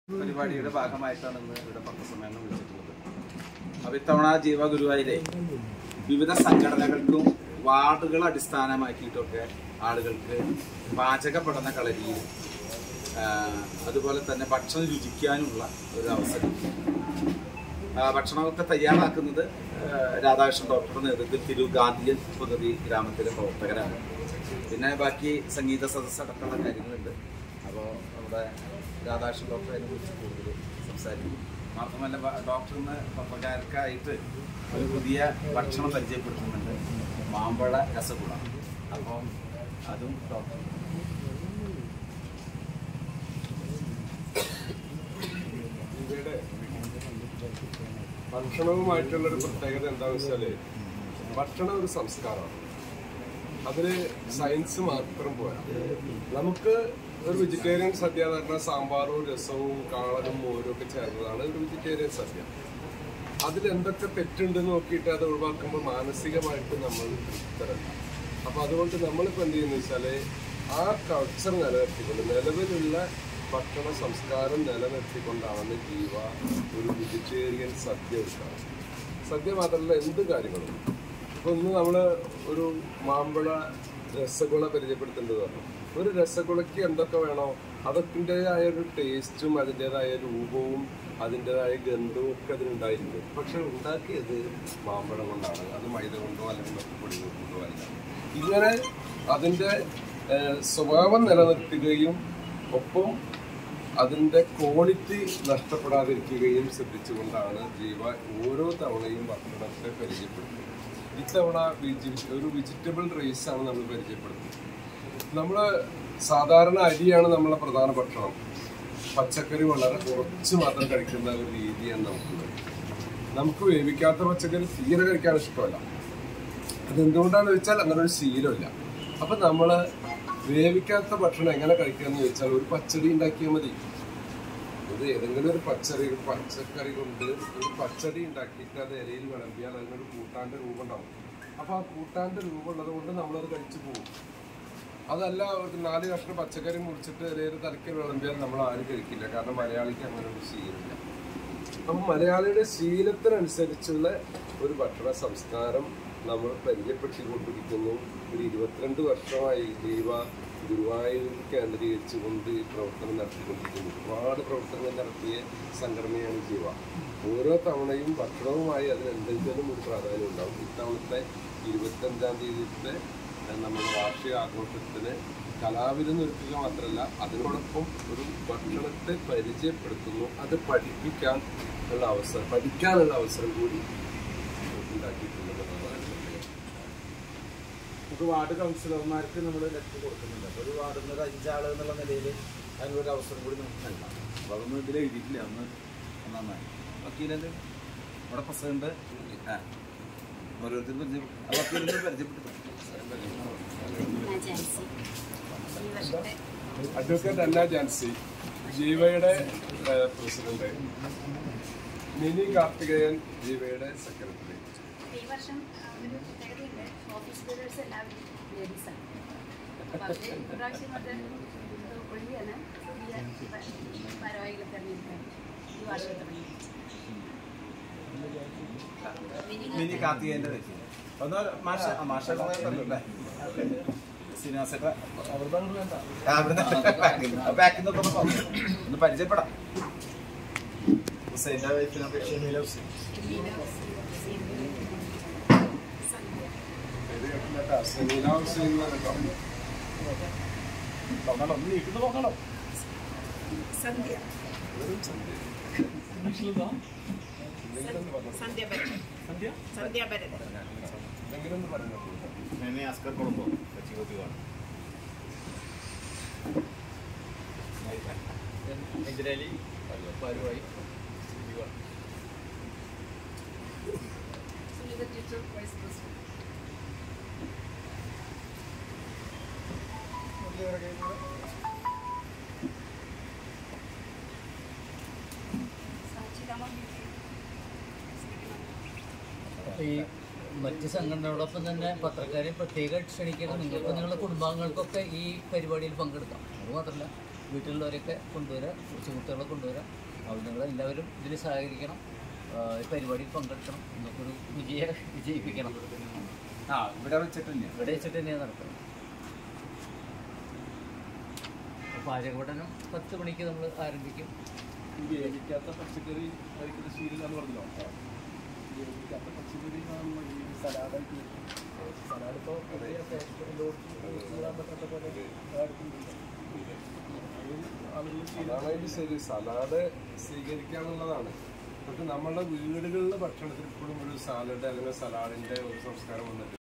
പരിപാടിയുടെ ഭാഗമായിട്ടാണ് ഇന്ന് ഇവിടെ പത്രസമ്മേളനം വിളിച്ചിട്ടുള്ളത് അപ്പൊ ഇത്തവണ ജീവ ഗുരുവായൂരെ വിവിധ സംഘടനകൾക്കും വാർഡുകൾ അടിസ്ഥാനമാക്കിയിട്ടൊക്കെ ആളുകൾക്ക് പാചക പഠന കളരിയും ആ, അതുപോലെ തന്നെ ഭക്ഷണം രുചിക്കാനുള്ള ഒരു അവസരം ആ, ഭക്ഷണമൊക്കെ തയ്യാറാക്കുന്നത് ആ, രാധാകൃഷ്ണൻ ഡോക്ടറുടെ നേതൃത്വത്തിൽ തിരു ഗാന്ധിയൻ പദ്ധതി ഗ്രാമത്തിലെ പ്രവർത്തകരാണ് പിന്നെ ബാക്കി സംഗീത സദസ്സ് അടക്കമുള്ള കാര്യങ്ങളുണ്ട് അപ്പോൾ നമ്മുടെ രാധാകൃഷ്ണൻ ഡോക്ടർ അതിനെ കുറിച്ച് കൂടുതൽ സംസാരിക്കും മാത്രമല്ല ബ- ഡോക്ടറിന് പത്രക്കാർക്കായിട്ട് ഒരു പുതിയ ഭക്ഷണം പരിചയപ്പെടുത്തുന്നുണ്ട് മാമ്പഴ രസഗുള അപ്പം അതും ഡോക്ടർ ഇന്ത്യയുടെ ഭക്ഷണവുമായിട്ടുള്ള ഒരു പ്രത്യേകത എന്താണെന്ന് വെച്ചാല് ഭക്ഷണം ഒരു സംസ്കാരമാണ് അതില് സയൻസ് മാത്രം പോരാ നമുക്ക് ഒരു വെജിറ്റേറിയൻ സദ്യ എന്ന് പറഞ്ഞാൽ സാമ്പാറും രസവും കാളനും മോരും ഒക്കെ ചേർന്നതാണ് ഒരു വെജിറ്റേറിയൻ സദ്യ അതിൽ എന്തൊക്കെ തെറ്റുണ്ടെന്ന് നോക്കിയിട്ട് അത് ഒഴിവാക്കുമ്പോൾ മാനസികമായിട്ട് നമ്മൾ തൃപ്തരല്ല അപ്പൊ അതുകൊണ്ട് നമ്മളിപ്പോ എന്ത് ചെയ്യുന്ന വെച്ചാല് ആ കൾച്ചർ നിലനിർത്തിക്കൊണ്ട് നിലവിലുള്ള ഭക്ഷണ സംസ്കാരം നിലനിർത്തിക്കൊണ്ടാണ് ജീവ ഒരു വെജിറ്റേറിയൻ സദ്യ ഉണ്ടാകുന്നത് സദ്യ മാത്രമല്ല എന്ത് കാര്യങ്ങളും ഇപ്പൊ ഇന്ന് നമ്മള് ഒരു മാമ്പഴ രസഗുള പരിചയപ്പെടുത്തേണ്ടത് പറഞ്ഞു ഒരു രസഗുളയ്ക്ക് എന്തൊക്കെ വേണോ അതൊക്കെൻ്റെതായ ഒരു ടേസ്റ്റും അതിൻ്റെതായ രൂപവും അതിൻ്റെതായ ഗന്ധവും ഒക്കെ അതിനുണ്ടായിരിക്കും പക്ഷെ ഉണ്ടാക്കിയത് മാമ്പഴം കൊണ്ടാണ് അത് മൈദ കൊണ്ടോ അല്ലെങ്കിൽ മറ്റു പൊടികൾ കൊണ്ടോ അല്ല ഇങ്ങനെ അതിൻ്റെ ഏഹ്, സ്വഭാവം നിലനിർത്തുകയും ഒപ്പം അതിൻ്റെ ക്വാളിറ്റി നഷ്ടപ്പെടാതിരിക്കുകയും ശ്രദ്ധിച്ചുകൊണ്ടാണ് ജീവ ഓരോ തവണയും ഭക്ഷണത്തെ പരിചയപ്പെടുത്തുന്നത് ഇത്തവണ വെജി- ഒരു വെജിറ്റബിൾ റൈസ് ആണ് നമ്മൾ പരിചയപ്പെടുത്തുന്നത് നമ്മൾ സാധാരണ അരിയാണ് നമ്മളെ പ്രധാന ഭക്ഷണം പച്ചക്കറി വളരെ കുറച്ച് മാത്രം കഴിക്കുന്ന ഒരു രീതിയാണ് നമുക്കുള്ളത് നമുക്ക് വേവിക്കാത്ത പച്ചക്കറി തീരെ കഴിക്കാൻ ഇഷ്ടമല്ല അതെന്തുകൊണ്ടാണെന്ന് വെച്ചാൽ അങ്ങനെ ഒരു ശീലമില്ല അപ്പൊ നമ്മള് വേവിക്കാത്ത ഭക്ഷണം എങ്ങനെ കഴിക്കാന്ന് വെച്ചാൽ ഒരു പച്ചടി ഉണ്ടാക്കിയാൽ മതി ഇത് ഏതെങ്കിലും ഒരു പച്ചറി പച്ചക്കറി കൊണ്ട് ഒരു പച്ചടി ഉണ്ടാക്കിയിട്ട് അത് ഇലയിൽ വിളമ്പിയാൽ അതിനൊരു കൂട്ടാന്റെ രൂപം ഉണ്ടാവും അപ്പൊ ആ കൂട്ടാന്റെ രൂപം ഉള്ളത് കൊണ്ട് നമ്മളത് കഴിച്ചു പോകും അതല്ല ഒരു നാല് കഷ്ണം പച്ചക്കറി മുറിച്ചിട്ട് ഇലയിൽ തലക്കി വിളമ്പിയാൽ നമ്മൾ ആരും കഴിക്കില്ല കാരണം മലയാളിക്ക് അങ്ങനെ ഒരു ശീലമില്ല അപ്പൊ മലയാളിയുടെ ശീലത്തിനനുസരിച്ചുള്ള ഒരു ഭക്ഷണ സംസ്കാരം നമ്മൾ പരിചയപ്പെടുത്തിക്കൊണ്ടിരിക്കുന്നു ഒരു ഇരുപത്തിരണ്ട് വർഷമായി ദൈവ ഗുരുവായൂർ കേന്ദ്രീകരിച്ചുകൊണ്ട് ഈ പ്രവർത്തനം നടത്തിക്കൊണ്ടിരിക്കുന്നു ഒരുപാട് പ്രവർത്തനങ്ങൾ നടത്തിയ സംഘടനയാണ് ജീവ ഓരോ തവണയും ഭക്ഷണവുമായി അതിന് എന്തെങ്കിലും ഒരു പ്രാധാന്യം ഉണ്ടാവും ഇത്തവണത്തെ ഇരുപത്തഞ്ചാം തീയതിത്തെ ഏഹ്, നമ്മുടെ വാർഷിക ആഘോഷത്തിന് കലാവിരുന്ന് ഒരുക്കുക മാത്രമല്ല അതിനോടൊപ്പം ഒരു ഭക്ഷണത്തെ പരിചയപ്പെടുത്തുന്നു അത് പഠിപ്പിക്കാൻ ഉള്ള അവസരം പഠിക്കാനുള്ള അവസരം കൂടി ഉണ്ടാക്കിയിട്ടുണ്ടെന്നുള്ളതാണ് പ്രത്യേകത. നമുക്ക് വാർഡ് കൗൺസിലർമാർക്ക് നമ്മൾ ലെറ്റർ കൊടുക്കുന്നുണ്ട് അപ്പോൾ ഒരു വാർഡിൽ നിന്ന് ഒരു അഞ്ചാൾ എന്നുള്ള നിലയിൽ അതിനൊരു അവസരം കൂടി നമുക്ക് നൽകാം അപ്പോൾ അതൊന്നും ഇതിൽ എഴുതിയിട്ടില്ല ഒന്ന് നന്നായി വക്കീലത് ഇവിടെ പ്രസിഡന്റ് ആ ഓരോരുത്തരും പരിചയം ആ വക്കീലിനെ പരിചയപ്പെട്ടു ഈ വർഷത്തെ അഡ്വക്കേറ്റ് അന്ന ജാൻസി ജീവയുടെ ഏഹ്, പ്രസിഡന്റ് മിനി കാർത്തികേയൻ ജീവയുടെ സെക്രട്ടറി ഈ വർഷം ആ, ഒരു പ്രത്യേകതയുണ്ട് ഓഫീസ് ബിൽഡേഴ്സ് എല്ലാവരും ലേഡീസാണ് അപ്പോൾ അവർ ഇപ്രാവശ്യം അത് ഒഴിയാണ് പുതിയ പ- ഭാരവാഹികളെ തെരഞ്ഞെടുക്കാൻ ഈ വർഷം തുടങ്ങി മിനി കാർത്തികേയൻ്റെ വെച്ച് ഒന്ന് മാഷ ആ, മാഷയുടെ അല്ലേ ശ്രീനിവാസേട്ട ബാക്കിൽ നിന്നൊക്കെ ഒന്ന് പറഞ്ഞു ഒന്ന് പരിചയപ്പെടാം ഹുസൈൻ്റെ വൈഫിനൊക്കെ ഷമീല ഹുസൈൻ സെമീന ഹുസൈൻ എന്ന് പറഞ്ഞിട്ടോ. നോക്കണം ഒന്ന് നീട്ടിട്ട് നോക്കണം സന്ധ്യ വെറും സന്ധ്യ. എന്തെങ്കിലും ഒന്ന് പറഞ്ഞോ. സന്ധ്യ ഭരതൻ സന്ധ്യ ഭരതൻ എന്തെങ്കിലും ഒന്ന് പറഞ്ഞോ. मैंने अस्कर कुटुंब कच्ची होती वाला इंजरली पारुवाई സുനിത ടീച്ചർ വൈസ് പ്രസിഡന്റ് സാക്ഷിതാമ ഈ മറ്റ് സംഘടനകളോടൊപ്പം തന്നെ പത്രക്കാരെ പ്രത്യേകം ക്ഷണിക്കണം നിങ്ങൾക്ക് നിങ്ങളുടെ കുടുംബാംഗങ്ങൾക്കൊക്കെ ഈ പരിപാടിയിൽ പങ്കെടുക്കാം അത് മാത്രമല്ല വീട്ടിലുള്ളവരൊക്കെ കൊണ്ടുവരാം സുഹൃത്തുക്കളെ കൊണ്ടുവരാം അപ്പോൾ നിങ്ങളെല്ലാവരും ഇതിൽ സഹകരിക്കണം ആ, ഈ പരിപാടിയിൽ പങ്കെടുക്കണം നമുക്കൊരു വിജയ വിജയിപ്പിക്കണം ആ ഇവിടെ വെച്ചിട്ട് തന്നെയാണ് ഇവിടെ വെച്ചിട്ട് തന്നെയാണ് നടക്കുന്നത് പാചക പഠനം പത്ത് മണിക്ക് നമ്മൾ ആരംഭിക്കും ഉപയോഗിക്കാത്ത പച്ചക്കറി കഴിക്കുന്ന ശീലം പറഞ്ഞല്ലോ ഉപയോഗിക്കാത്ത പച്ചക്കറി നമ്മൾ ഈ സലാഡായിട്ട് സലാഡ് ഇപ്പോൾ പുതിയ ടേസ്റ്റ് എല്ലോടത്തും ഇടാൻ പറ്റാത്ത പോലെ അടുത്തുണ്ട് ആളുകൾ അതാണ് അതിന്റെ ശരി സലാഡ് സ്വീകരിക്കാന്നുള്ളതാണ് പക്ഷെ നമ്മളുടെ വീടുകളിലെ ഭക്ഷണത്തിൽ ഇപ്പോഴും ഒരു സാലഡ് അല്ലെങ്കിൽ സലാഡിന്റെ ഒരു സംസ്കാരം വന്നിട്ട്